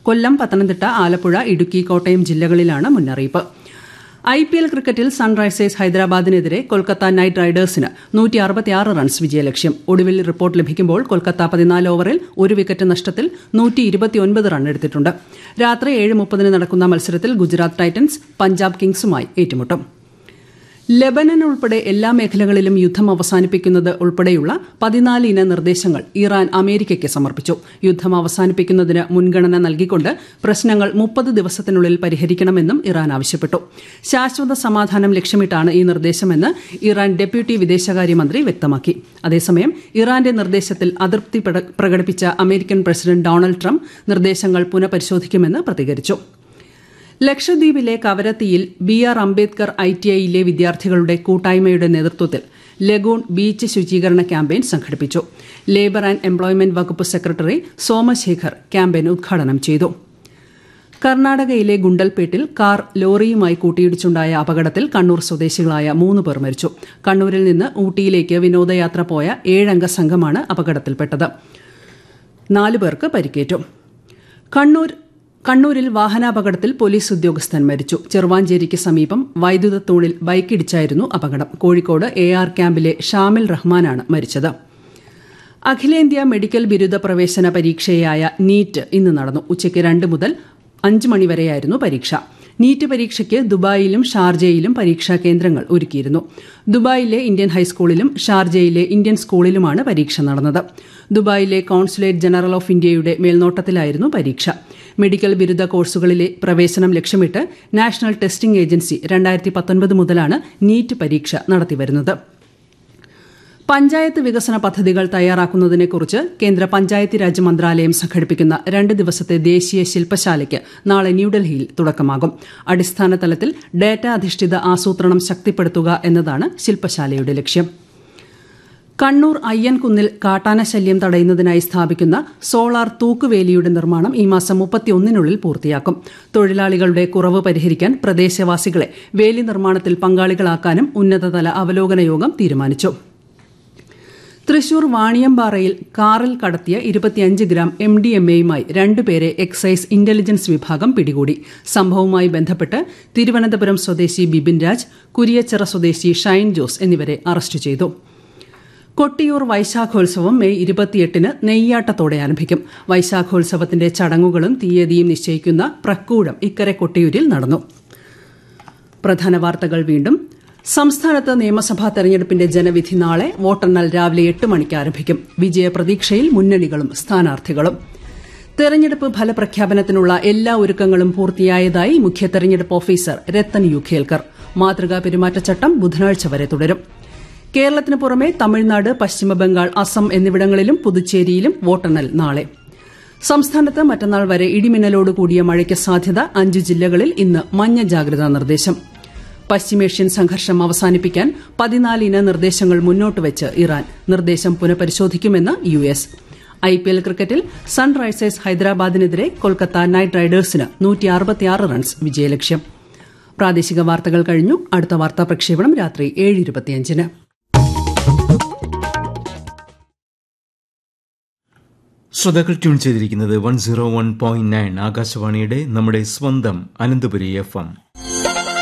കൊല്ലം പത്തനംതിട്ട ആലപ്പുഴ ഇടുക്കി കോട്ടയം ജില്ലകളിലാണ് മുന്നറിയിപ്പ് I P L ക്രിക്കറ്റിൽ സൺറൈസേഴ്സ് ഹൈദരാബാദിനെതിരെ കൊൽക്കത്ത നൈറ്റ് റൈഡേഴ്സിന് നൂറ്റി അറുപത്തിയാറ് റൺസ് വിജയലക്ഷ്യം ഒടുവിൽ റിപ്പോർട്ട് ലഭിക്കുമ്പോൾ കൊൽക്കത്ത പതിനാല് ഓവറിൽ ഒരു വിക്കറ്റ് നഷ്ടത്തിൽ നൂറ്റി ഇരുപത്തിയൊൻപത് റൺ എടുത്തിട്ടുണ്ട് രാത്രി ഏഴ് മുപ്പതിന് നടക്കുന്ന മത്സരത്തിൽ ഗുജറാത്ത് ടൈറ്റൻസ് പഞ്ചാബ് കിങ്സുമായി ഏറ്റുമുട്ടും ലെബനൻ ഉൾപ്പെടെ എല്ലാ മേഖലകളിലും യുദ്ധം അവസാനിപ്പിക്കുന്നത് ഉൾപ്പെടെയുള്ള പതിനാല് ഇന നിർദ്ദേശങ്ങൾ ഇറാൻ അമേരിക്കയ്ക്ക് സമർപ്പിച്ചു യുദ്ധം അവസാനിപ്പിക്കുന്നതിന് മുൻഗണന നൽകിക്കൊണ്ട് പ്രശ്നങ്ങൾ മുപ്പത് ദിവസത്തിനുള്ളിൽ പരിഹരിക്കണമെന്നും ഇറാൻ ആവശ്യപ്പെട്ടു ശാശ്വത സമാധാനം ലക്ഷ്യമിട്ടാണ് ഈ നിർദ്ദേശമെന്ന് ഇറാൻ ഡെപ്യൂട്ടി വിദേശകാര്യമന്ത്രി വ്യക്തമാക്കി അതേസമയം ഇറാന്റെ നിർദ്ദേശത്തിൽ അതൃപ്തി പ്രകടിപ്പിച്ച അമേരിക്കൻ പ്രസിഡന്റ് ഡൊണാൾഡ് ട്രംപ് നിർദ്ദേശങ്ങൾ പുനഃപരിശോധിക്കുമെന്ന് പ്രതികരിച്ചു ലക്ഷദ്വീപിലെ കവരത്തിയിൽ B R Ambedkar I T ഐയിലെ വിദ്യാർത്ഥികളുടെ കൂട്ടായ്മയുടെ നേതൃത്വത്തിൽ ലഗൂൺ ബീച്ച് ശുചീകരണ ക്യാമ്പയിൻ സംഘടിപ്പിച്ചു ലേബർ ആൻഡ് എംപ്ലോയ്മെന്റ് വകുപ്പ് സെക്രട്ടറി സോമശേഖർ ക്യാമ്പയിൻ ഉദ്ഘാടനം ചെയ്തു കർണാടകയിലെ ഗുണ്ടൽപേട്ടിൽ കാർ ലോറിയുമായി കൂട്ടിയിടിച്ചുണ്ടായ അപകടത്തിൽ കണ്ണൂർ സ്വദേശികളായ മൂന്ന് പേർ മരിച്ചു കണ്ണൂരിൽ നിന്ന് ഊട്ടിയിലേക്ക് വിനോദയാത്ര പോയ ഏഴംഗ സംഘമാണ് അപകടത്തിൽപ്പെട്ടത് നാലു പേർക്ക് പരിക്കേറ്റു കണ്ണൂർ കണ്ണൂരിൽ വാഹനാപകടത്തിൽ പോലീസ് ഉദ്യോഗസ്ഥൻ മരിച്ചു ചെറുവാഞ്ചേരിക്ക് സമീപം വൈദ്യുത തൂണിൽ ബൈക്കിടിച്ചായിരുന്നു അപകടം കോഴിക്കോട് എ ആർ ക്യാമ്പിലെ ഷാമിൽ റഹ്മാനാണ് മരിച്ചത് അഖിലേന്ത്യാ മെഡിക്കൽ ബിരുദ പ്രവേശന പരീക്ഷയായ നീറ്റ് ഇന്ന് നടന്നു ഉച്ചയ്ക്ക് രണ്ട് മുതൽ അഞ്ച് മണിവരെയായിരുന്നു പരീക്ഷ നീറ്റ് പരീക്ഷയ്ക്ക് ദുബായിലും ഷാർജയിലും പരീക്ഷാ കേന്ദ്രങ്ങൾ ഒരുക്കിയിരുന്നു ദുബായിലെ ഇന്ത്യൻ ഹൈസ്കൂളിലും ഷാർജയിലെ ഇന്ത്യൻ സ്കൂളിലുമാണ് പരീക്ഷ നടന്നത് ദുബായിലെ കോൺസുലേറ്റ് ജനറൽ ഓഫ് ഇന്ത്യയുടെ മേൽനോട്ടത്തിലായിരുന്നു പരീക്ഷ മെഡിക്കൽ ബിരുദ കോഴ്സുകളിലെ പ്രവേശനം ലക്ഷ്യമിട്ട് നാഷണൽ ടെസ്റ്റിംഗ് ഏജൻസി രണ്ടായിരത്തി പത്തൊൻപത് മുതലാണ് നീറ്റ് പരീക്ഷ നടത്തിവരുന്നത് പഞ്ചായത്ത് വികസന പദ്ധതികൾ തയ്യാറാക്കുന്നതിനെക്കുറിച്ച് കേന്ദ്ര പഞ്ചായത്ത് രാജ് മന്ത്രാലയം സംഘടിപ്പിക്കുന്ന രണ്ട് ദിവസത്തെ ദേശീയ ശില്പശാലയ്ക്ക് നാളെ ന്യൂഡൽഹിയിൽ തുടക്കമാകും അടിസ്ഥാന തലത്തിൽ ഡാറ്റ അധിഷ്ഠിത ആസൂത്രണം ശക്തിപ്പെടുത്തുക എന്നതാണ് ശില്പശാലയുടെ ലക്ഷ്യം കണ്ണൂർ അയ്യൻകുന്നിൽ കാട്ടാന ശല്യം തടയുന്നതിനായി സ്ഥാപിക്കുന്ന സോളാർ തൂക്കുവേലിയുടെ നിർമ്മാണം ഈ മാസം മുപ്പത്തിയൊന്നിനുള്ളിൽ പൂർത്തിയാക്കും തൊഴിലാളികളുടെ കുറവ് പരിഹരിക്കാൻ പ്രദേശവാസികളെ വേലി നിർമ്മാണത്തിൽ പങ്കാളികളാക്കാനും ഉന്നതതല അവലോകന യോഗം തീരുമാനിച്ചു തൃശൂർ വാണിയമ്പാറയിൽ കാറിൽ കടത്തിയ ഇരുപത്തിയഞ്ച് ഗ്രാം എം ഡി എം എയുമായി രണ്ടുപേരെ എക്സൈസ് ഇന്റലിജൻസ് വിഭാഗം പിടികൂടി സംഭവവുമായി ബന്ധപ്പെട്ട് തിരുവനന്തപുരം സ്വദേശി ബിബിൻ രാജ് കുരിയച്ചിറ സ്വദേശി ഷൈൻ ജോസ് എന്നിവരെ അറസ്റ്റ് ചെയ്തു കൊട്ടിയൂർ വൈശാഖോത്സവം മെയ് ഇരുപത്തിയെട്ടിന് നെയ്യാട്ടത്തോടെ ആരംഭിക്കും വൈശാഖോത്സവത്തിന്റെ ചടങ്ങുകളും തീയതിയും നിശ്ചയിക്കുന്ന പ്രക്കൂഴം ഇക്കരെ കൊട്ടിയൂരിൽ നടന്നു പ്രധാന വാർത്തകൾ വീണ്ടും സംസ്ഥാനത്ത് നിയമസഭാ തെരഞ്ഞെടുപ്പിന്റെ ജനവിധി നാളെ വോട്ടെണ്ണൽ രാവിലെ എട്ട് മണിക്ക് ആരംഭിക്കും വിജയപ്രതീക്ഷയിൽ മുന്നണികളും സ്ഥാനാർത്ഥികളും തെരഞ്ഞെടുപ്പ് ഫലപ്രഖ്യാപനത്തിനുള്ള എല്ലാ ഒരുക്കങ്ങളും പൂർത്തിയായതായി മുഖ്യ തെരഞ്ഞെടുപ്പ് ഓഫീസർ രത്തൻ യു ഖേൽക്കർ മാതൃകാ പെരുമാറ്റച്ചട്ടം ബുധനാഴ്ച വരെ തുടരും കേരളത്തിന് പുറമെ തമിഴ്നാട് പശ്ചിമബംഗാൾ അസം എന്നിവിടങ്ങളിലും പുതുച്ചേരിയിലും വോട്ടെണ്ണൽ നാളെ സംസ്ഥാനത്ത് മറ്റന്നാൾ വരെ ഇടിമിന്നലോട് കൂടിയ മഴയ്ക്ക് സാധ്യത അഞ്ച് ജില്ലകളിൽ ഇന്ന് മഞ്ഞ ജാഗ്രതാ നിർദ്ദേശം പശ്ചിമേഷ്യൻ സംഘർഷം അവസാനിപ്പിക്കാൻ പതിനാലിന നിർദ്ദേശങ്ങൾ മുന്നോട്ട് വെച്ച് ഇറാൻ നിർദ്ദേശം പുനഃപരിശോധിക്കുമെന്ന് U S I P L ക്രിക്കറ്റിൽ സൺറൈസേഴ്സ് ഹൈദരാബാദിനെതിരെ കൊൽക്കത്ത നൈറ്റ് റൈഡേഴ്സിന് റൺസ് വിജയലക്ഷ്യം പ്രാദേശിക വാർത്തകൾ കഴിഞ്ഞു അടുത്ത വാർത്താ പ്രക്ഷേപണം രാത്രി ഏഴ് ഇരുപത്തിയഞ്ചിന് ശ്രോതാക്കൾ ട്യൂൺ ചെയ്തിരിക്കുന്നത് one zero one point nine ആകാശവാണിയുടെ നമ്മുടെ സ്വന്തം അനന്തപുരി എഫ് എം